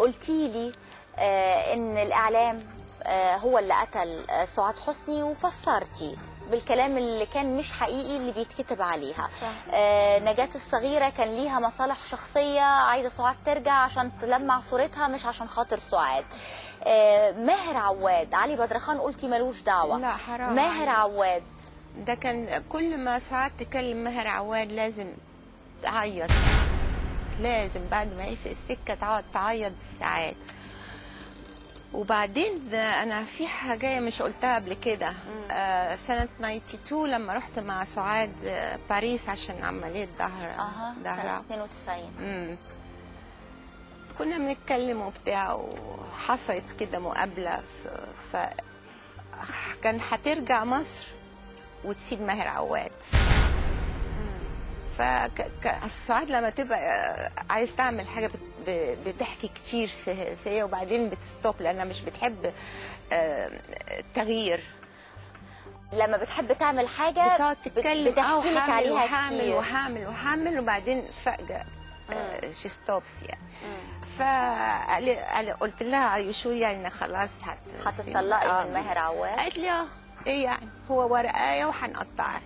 قلتي لي آه، ان الاعلام آه، هو اللي قتل آه، سعاد حسني وفسرتي بالكلام اللي كان مش حقيقي اللي بيتكتب عليها صح. آه، نجاة الصغيرة كان ليها مصالح شخصية عايزة سعاد ترجع عشان تلمع صورتها مش عشان خاطر سعاد آه، ماهر عواد علي بدرخان قلتي ملوش دعوة لا، حرام ماهر عليك. عواد ده كان كل ما سعاد تكلم ماهر عواد لازم تعيط لازم بعد ما يقفل السكه تقعد تعيط بالساعات وبعدين ده انا في حاجه مش قلتها قبل كده آه سنه 92 لما رحت مع سعاد آه، باريس عشان عمليه ظهر اها سنة ظهرها 92 مم. كنا بنتكلم وبتاع وحصلت كده مقابلة ف... ف... كان هترجع مصر وتسيب ماهر عواد فالسعاد لما تبقى آه، عايز تعمل حاجة بت... ب- بتحكي كتير في فيا وبعدين بتستوب لأنها مش بتحب آه، التغيير لما بتحب تعمل حاجة بتقعد بت- تتكلم آه، بتحكي لك وهعمل عليها وهعمل كتير وهعمل وهعمل وبعدين فجأة شي ستوبس يعني فقلت لها ايوه شو يعني خلاص هت هتطلقي آه. من ماهر عواد قالت لي اه ايه يعني هو ورقايه وهنقطعها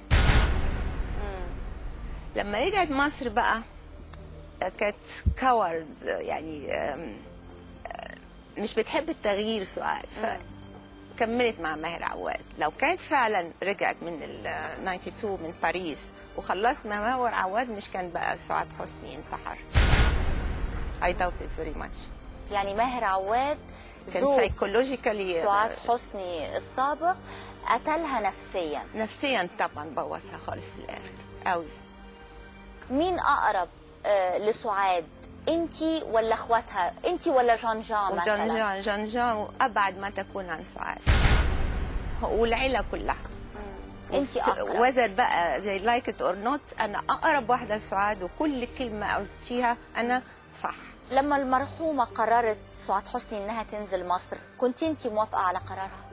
لما رجعت مصر بقى كانت كورد يعني آم، آه، مش بتحب التغيير سعاد فكملت مع ماهر عواد لو كانت فعلا رجعت من ال 92 من باريس وخلصنا ماهر عواد مش كان بقى سعاد حسني انتحر I doubt it very much يعني ماهر عواد كان زوج سايكولوجيكالي سعاد حسني السابق قتلها نفسيا نفسيا طبعا بوظها خالص في الاخر قوي مين اقرب آه، لسعاد انتي ولا اخواتها انتي ولا جان جان وجان مثلا جان جان جان ابعد ما تكون عن سعاد والعيله كلها انتي اقرب وذر بقى زي لايك ات اور نوت انا اقرب واحده لسعاد وكل كلمه قلتيها انا صح لما المرحومه قررت سعاد حسني انها تنزل مصر كنت انتي موافقه على قرارها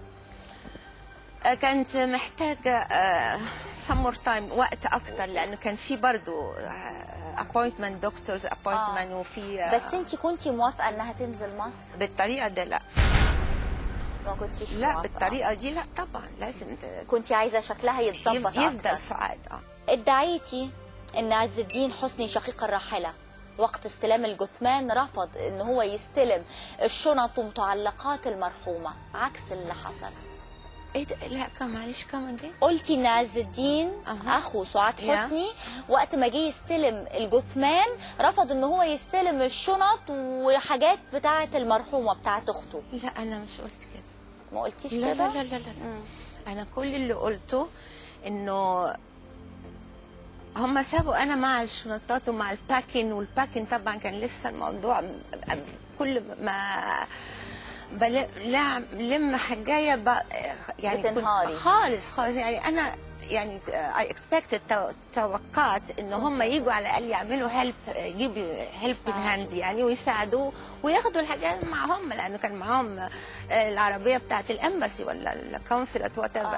آه، كانت محتاجه سمر تايم وقت اكتر لانه كان في برضه ابوينتمنت دكتورز ابوينتمنت وفي آه، بس انتي كنتي موافقه انها تنزل مصر بالطريقه دي لا ما كنتيش لا موافقة. بالطريقه دي لا طبعا لازم ت- كنتي عايزه شكلها يتظبط يفضل اكتر سعاد اه ادعيتي ان عز الدين حسني شقيق الراحله وقت استلام الجثمان رفض ان هو يستلم الشنط ومتعلقات المرحومه عكس اللي حصل ايه ده لا كم معلش كمان دي قلتي ان عز الدين أها. اخو سعاد يا. حسني وقت ما جه يستلم الجثمان رفض ان هو يستلم الشنط وحاجات بتاعه المرحومه بتاعه اخته لا انا مش قلت كده ما قلتيش لا كده لا لا لا, لا. انا كل اللي قلته انه هم سابوا انا مع الشنطات ومع الباكين والباكين طبعا كان لسه الموضوع م- كل ما بل- لا- لم حاجايه ب- يعني كنت- بتنهاري. خالص خالص يعني انا يعني اي اكسبكتد توقعت ان هم يجوا على الاقل يعملوا هيلب يجيبوا هيلب ان هاند يعني ويساعدوه وياخدوا الحاجات معاهم لانه كان معاهم آه، العربيه بتاعت الامباسي ولا الكونسلت وات ايفر آه.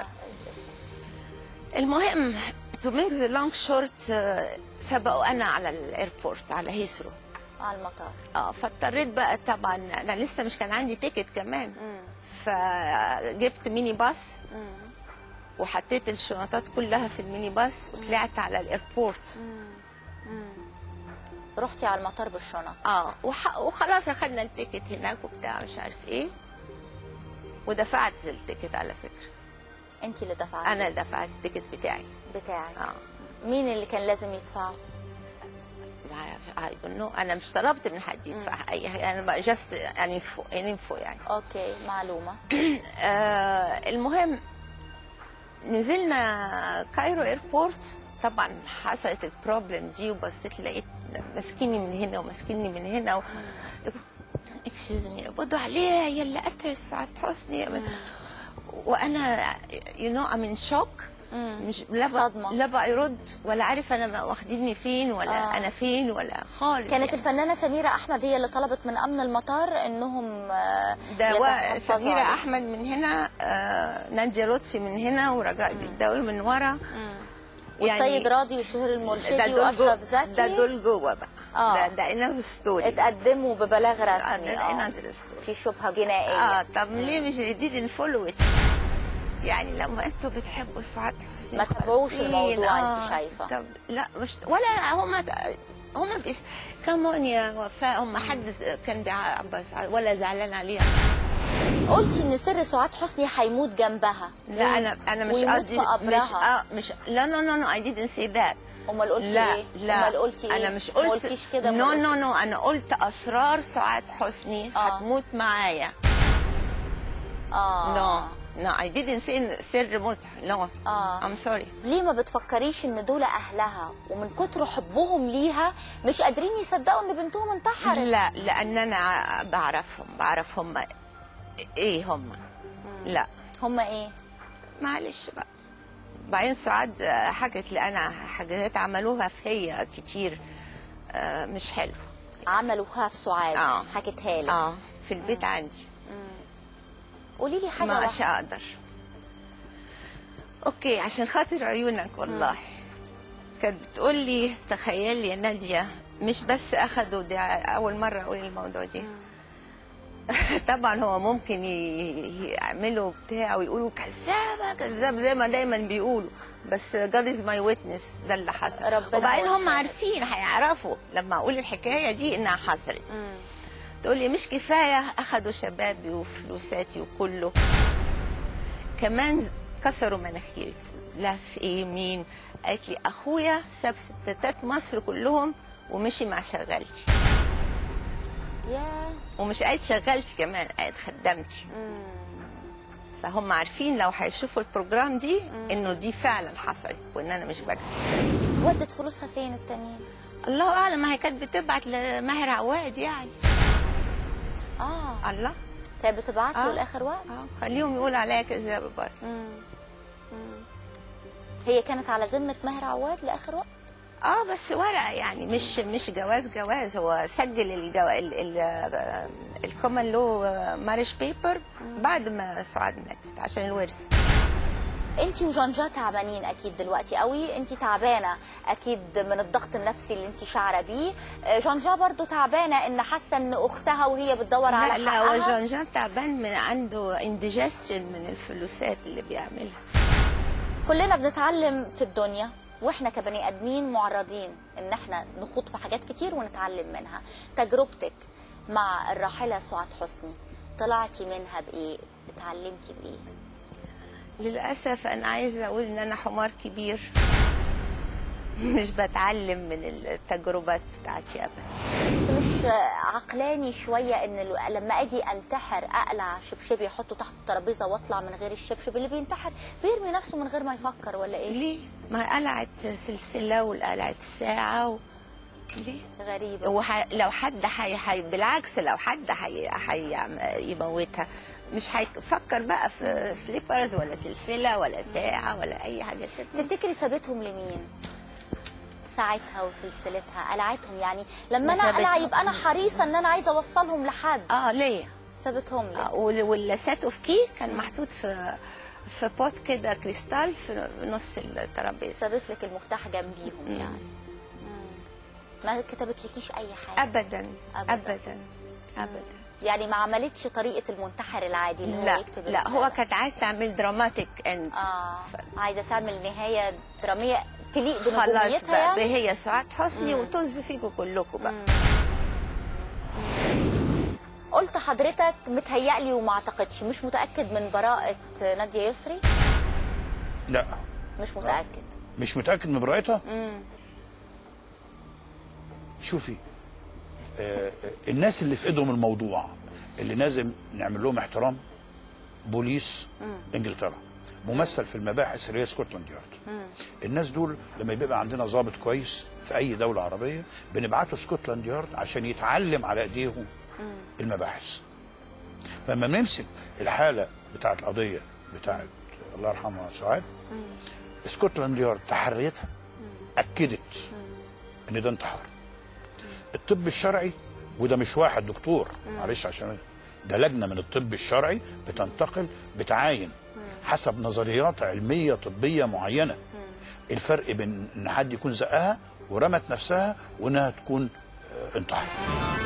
المهم تو ميك ذا لونج شورت سبقوا انا على الايربورت على هيسرو على المطار اه فاضطريت بقى طبعا انا لسه مش كان عندي تيكت كمان فجبت ميني باص وحطيت الشنطات كلها في الميني باص وطلعت على الايربورت رحتي على المطار بالشنط اه وح... وخلاص اخدنا التيكت هناك وبتاع مش عارف ايه ودفعت التيكت على فكره انت اللي دفعتي انا دفعت التيكت بتاعي بتاعك اه مين اللي كان لازم يدفعه اي دونت نو انا مش طلبت من حد يدفع اي حاجه انا بقى جاست انفو انفو يعني اوكي معلومه آه المهم نزلنا كايرو ايربورت طبعا حصلت البروبلم دي وبصيت لقيت ماسكيني من هنا وماسكيني من هنا و... اكسكيوز مي قبضوا عليها هي اللي قتلت سعاد حسني وانا يو نو ام ان شوك مش لا بقى صدمة. لا بقى يرد ولا عارف انا واخديني فين ولا آه. آه. انا فين ولا خالص كانت يعني. الفنانه سميره احمد هي اللي طلبت من امن المطار انهم آه، ده و- يتحفظوا سميرة عليه. أحمد من هنا آه نادية لطفي من هنا ورجاء جداوي من ورا والسيد راضي وسهير ده المرشدي دول جو- واشرف زكي ده دول جوه بقى آه. ده ده انذر ستوري اتقدموا ببلاغ ده رسمي ده اه انذر ستوري في شبهه جنائيه اه طب ليه مش didn't follow it يعني لما انتوا بتحبوا سعاد حسني ما تابعوش وخالدين، الموضوع أنت شايفة. طب لا مش ولا هم هم بس كمون يا وفاء هم حد كان بيعبر سعاد ولا زعلان عليها قلتي ان سر سعاد حسني هيموت جنبها لا انا انا مش ويموت قصدي في مش قبرها آه مش لا نو نو نو اي didn't say that امال قلتي لا ايه لا امال قلتي ايه انا مش ما قلت قلتيش كده نو أمال نو قلتي- نو انا قلت اسرار سعاد حسني آه. هتموت معايا اه نو نو اي didn't say سر موت نو آه. ام سوري ليه ما بتفكريش ان دول اهلها ومن كتر حبهم ليها مش قادرين يصدقوا ان بنتهم انتحرت لا لان انا بعرفهم بعرف هم ايه هم لا هم ايه معلش بقى بعدين سعاد حكت لي انا حاجات عملوها فيا كتير آه، مش حلو عملوها في سعاد آه. حكتها لي اه في البيت عندي قولي لي حاجه ما واحدة. مش اقدر اوكي عشان خاطر عيونك والله كانت بتقول لي تخيلي يا ناديه مش بس اخدوا دي اول مره اقول الموضوع دي طبعا هو ممكن ي- يعملوا بتاع ويقولوا كذابه كذاب زي ما دايما بيقولوا بس God is my witness ده اللي حصل ربنا وبعدين هو هم الشاهد. عارفين هيعرفوا لما اقول الحكايه دي انها حصلت تقول لي مش كفايه اخدوا شبابي وفلوساتي وكله كمان كسروا مناخيري لا في ايه مين قالت لي اخويا ساب ستات مصر كلهم ومشي مع شغالتي يا ومش قالت شغالتي كمان قالت خدمتي فهم عارفين لو هيشوفوا البروجرام دي انه دي فعلا حصلت وان انا مش بكذب ودت فلوسها فين التانيين الله اعلم ما هي كانت بتبعت لماهر عواد يعني اه الله كانت بتبعت له آه. لاخر وقت اه خليهم يقولوا عليا كذابه برضه هي كانت على ذمه ماهر عواد لاخر وقت اه بس ورقه يعني مش مش جواز جواز هو سجل الجو... ال... ال... الكومن لو مارش بيبر بعد ما سعاد ماتت عشان الورث انت وجانجا تعبانين اكيد دلوقتي قوي انت تعبانه اكيد من الضغط النفسي اللي انت شعره بيه آه، جانجا برضو تعبانه ان حاسه ان اختها وهي بتدور لا على لا هو حقها جان جان تعبان من عنده انديجستشن من الفلوسات اللي بيعملها كلنا بنتعلم في الدنيا واحنا كبني ادمين معرضين ان احنا نخوض في حاجات كتير ونتعلم منها تجربتك مع الراحله سعاد حسني طلعتي منها بايه اتعلمتي بايه للاسف انا عايزه اقول ان انا حمار كبير مش بتعلم من التجربات بتاعتي ابدا مش عقلاني شويه ان ال- لما اجي انتحر اقلع شبشبي احطه تحت الترابيزه واطلع من غير الشبشب اللي بينتحر بيرمي نفسه من غير ما يفكر ولا ايه ليه ما قلعت سلسله وقلعت ساعه و... ليه غريبه وح... لو حد حي... حي... بالعكس لو حد حي... حي... يموتها مش هيفكر بقى في سليبرز ولا سلسله ولا ساعه ولا اي حاجه كده تفتكري سابتهم لمين ساعتها وسلسلتها قلعتهم يعني لما ما انا اقلع سابتهم. يبقى انا حريصه ان انا عايزه اوصلهم لحد اه ليه سابتهم لي آه، وال- واللاساتو في كي كان محطوط في في بوت كده كريستال في نص الترابيزه سابت لك المفتاح جنبيهم يعني ما كتبت لكيش اي حاجه ابدا أبداً. ابدا ابدا يعني ما عملتش طريقه المنتحر العادي اللي هو لا يكتب لا هو الرسالة. كانت عايز تعمل دراماتيك اند اه عايزه تعمل نهايه دراميه تليق خلاص بنجوميتها بقى يعني هي سعاد حسني وطز فيكم كلكم بقى قلت حضرتك متهيألي وما اعتقدش مش متاكد من براءه ناديه يسري لا مش متاكد مش متاكد من براءتها شوفي آه آه، الناس اللي في ايدهم الموضوع اللي لازم نعمل لهم احترام بوليس انجلترا ممثل في المباحث اللي هي سكوتلاند يارد الناس دول لما بيبقى عندنا ضابط كويس في اي دوله عربيه بنبعته سكوتلاند يارد عشان يتعلم على ايديهم المباحث فلما بنمسك الحاله بتاعت القضيه بتاعت الله يرحمها سعاد سكوتلاند يارد تحريتها اكدت ان ده انتحار الطب الشرعي وده مش واحد دكتور معلش عشان ده لجنه من الطب الشرعي بتنتقل بتعاين حسب نظريات علميه طبيه معينه الفرق بين ان حد يكون زقها ورمت نفسها وانها تكون انتحر